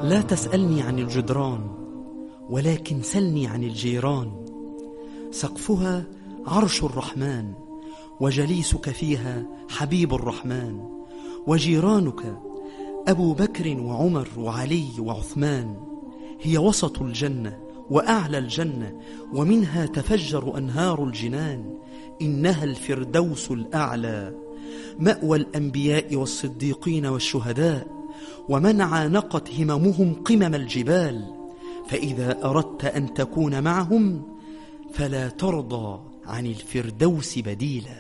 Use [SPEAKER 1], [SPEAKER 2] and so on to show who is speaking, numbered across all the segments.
[SPEAKER 1] لا تسألني عن الجدران ولكن سلني عن الجيران سقفها عرش الرحمن وجليسك فيها حبيب الرحمن وجيرانك أبو بكر وعمر وعلي وعثمان هي وسط الجنة وأعلى الجنة ومنها تفجر أنهار الجنان إنها الفردوس الأعلى مأوى الأنبياء والصديقين والشهداء ومن عانقت هممهم قمم الجبال فإذا أردت أن تكون معهم فلا ترضى عن الفردوس بديلا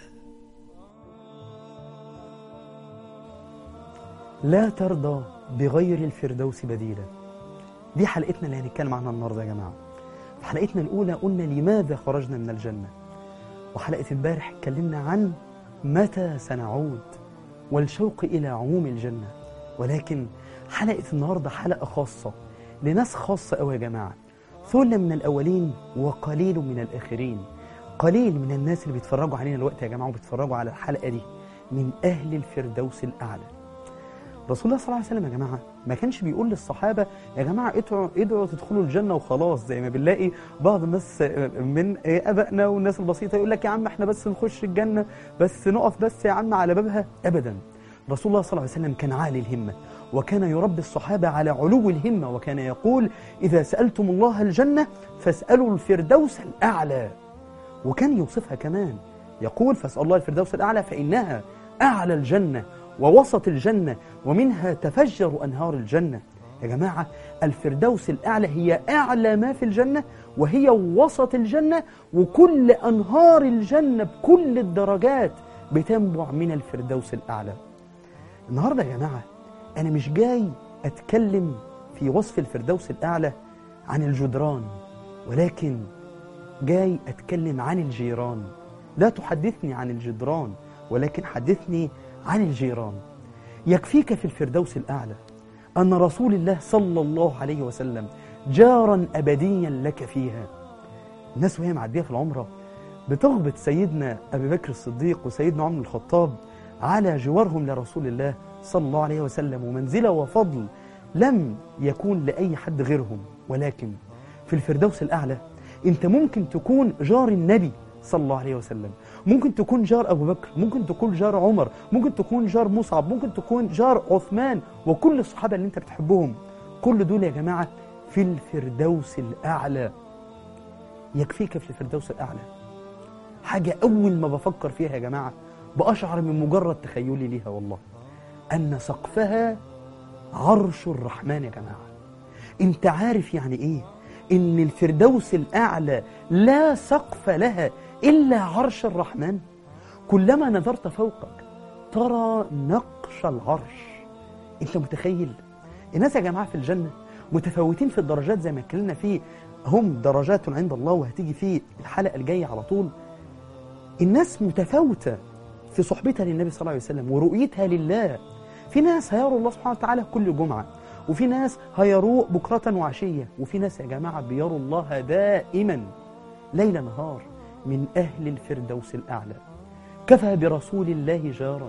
[SPEAKER 2] لا ترضى بغير الفردوس بديلا دي حلقتنا اللي هنتكلم عنها النهارده يا جماعه في حلقتنا الاولى قلنا لماذا خرجنا من الجنه وحلقه امبارح اتكلمنا عن متى سنعود والشوق الى عموم الجنه ولكن حلقه النهارده حلقه خاصه لناس خاصه قوي يا جماعه ثله من الاولين وقليل من الاخرين قليل من الناس اللي بيتفرجوا علينا الوقت يا جماعه وبيتفرجوا على الحلقه دي من اهل الفردوس الاعلى رسول الله صلى الله عليه وسلم يا جماعه ما كانش بيقول للصحابه يا جماعه ادعوا ادعوا تدخلوا الجنه وخلاص زي ما بنلاقي بعض الناس من ابائنا والناس البسيطه يقول لك يا عم احنا بس نخش الجنه بس نقف بس يا عم على بابها ابدا رسول الله صلى الله عليه وسلم كان عالي الهمه وكان يربي الصحابه على علو الهمه وكان يقول اذا سالتم الله الجنه فاسالوا الفردوس الاعلى وكان يوصفها كمان يقول فاسال الله الفردوس الاعلى فانها اعلى الجنه ووسط الجنة ومنها تفجر أنهار الجنة يا جماعة الفردوس الأعلى هي أعلى ما في الجنة وهي وسط الجنة وكل أنهار الجنة بكل الدرجات بتنبع من الفردوس الأعلى النهاردة يا جماعة أنا مش جاي أتكلم في وصف الفردوس الأعلى عن الجدران ولكن جاي أتكلم عن الجيران لا تحدثني عن الجدران ولكن حدثني عن الجيران يكفيك في الفردوس الأعلى أن رسول الله صلى الله عليه وسلم جارا أبديا لك فيها الناس وهي معدية في العمرة بتغبط سيدنا أبي بكر الصديق وسيدنا عمر الخطاب على جوارهم لرسول الله صلى الله عليه وسلم ومنزلة وفضل لم يكون لأي حد غيرهم ولكن في الفردوس الأعلى أنت ممكن تكون جار النبي صلى الله عليه وسلم ممكن تكون جار أبو بكر ممكن تكون جار عمر ممكن تكون جار مصعب ممكن تكون جار عثمان وكل الصحابة اللي انت بتحبهم كل دول يا جماعة في الفردوس الأعلى يكفيك في الفردوس الأعلى حاجة أول ما بفكر فيها يا جماعة بأشعر من مجرد تخيلي ليها والله أن سقفها عرش الرحمن يا جماعة انت عارف يعني ايه ان الفردوس الأعلى لا سقف لها إلا عرش الرحمن كلما نظرت فوقك ترى نقش العرش انت متخيل الناس يا جماعة في الجنة متفاوتين في الدرجات زي ما اتكلمنا فيه هم درجات عند الله وهتيجي في الحلقة الجاية على طول الناس متفاوتة في صحبتها للنبي صلى الله عليه وسلم ورؤيتها لله في ناس هيروا الله سبحانه وتعالى كل جمعة وفي ناس هيروه بكرة وعشية وفي ناس يا جماعة بيروا الله دائما ليل نهار من أهل الفردوس الأعلى كفى برسول الله جارا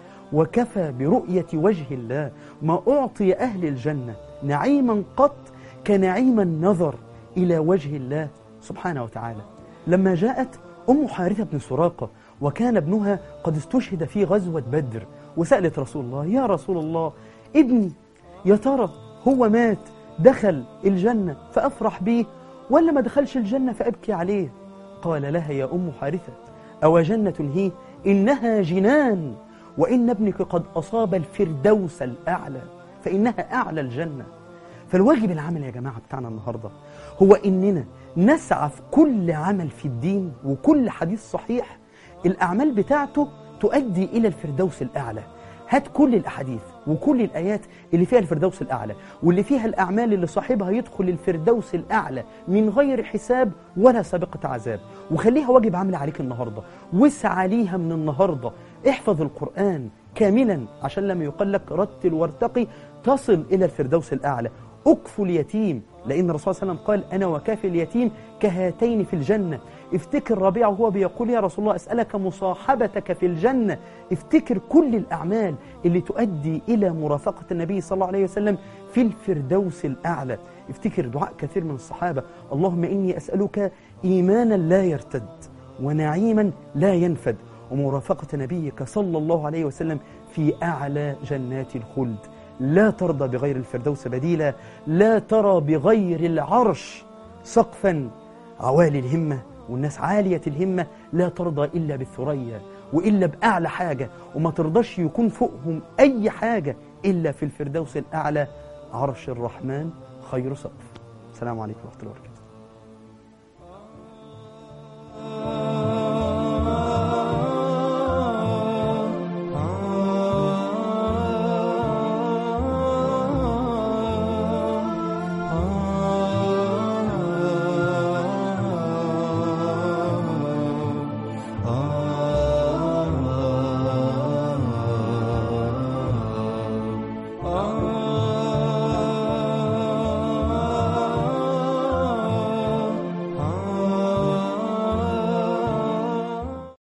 [SPEAKER 2] وكفى برؤية وجه الله ما أعطي أهل الجنة نعيما قط كنعيم النظر إلى وجه الله سبحانه وتعالى لما جاءت أم حارثة بن سراقة وكان ابنها قد استشهد في غزوة بدر وسألت رسول الله يا رسول الله ابني يا ترى هو مات دخل الجنة فأفرح به ولا ما دخلش الجنة فأبكي عليه قال لها يا أم حارثة أو جنة هي إنها جنان وإن ابنك قد أصاب الفردوس الأعلى فإنها أعلى الجنة فالواجب العمل يا جماعة بتاعنا النهاردة هو إننا نسعى في كل عمل في الدين وكل حديث صحيح الأعمال بتاعته تؤدي إلى الفردوس الأعلى هات كل الأحاديث وكل الآيات اللي فيها الفردوس الأعلى واللي فيها الأعمال اللي صاحبها يدخل الفردوس الأعلى من غير حساب ولا سابقة عذاب وخليها واجب عمل عليك النهاردة واسعى ليها من النهاردة احفظ القرآن كاملا عشان لما يقال لك رتل وارتقي تصل إلى الفردوس الأعلى اكفوا اليتيم لأن الرسول صلى الله عليه وسلم قال أنا وكافي اليتيم كهاتين في الجنة افتكر ربيع وهو بيقول يا رسول الله أسألك مصاحبتك في الجنة افتكر كل الأعمال اللي تؤدي إلى مرافقة النبي صلى الله عليه وسلم في الفردوس الأعلى افتكر دعاء كثير من الصحابة اللهم إني أسألك إيمانا لا يرتد ونعيما لا ينفد ومرافقة نبيك صلى الله عليه وسلم في أعلى جنات الخلد لا ترضى بغير الفردوس بديلا لا ترى بغير العرش سقفا عوالي الهمة والناس عالية الهمة لا ترضى إلا بالثريا وإلا بأعلى حاجة وما ترضاش يكون فوقهم أي حاجة إلا في الفردوس الأعلى عرش الرحمن خير سقف السلام عليكم ورحمة الله وبركاته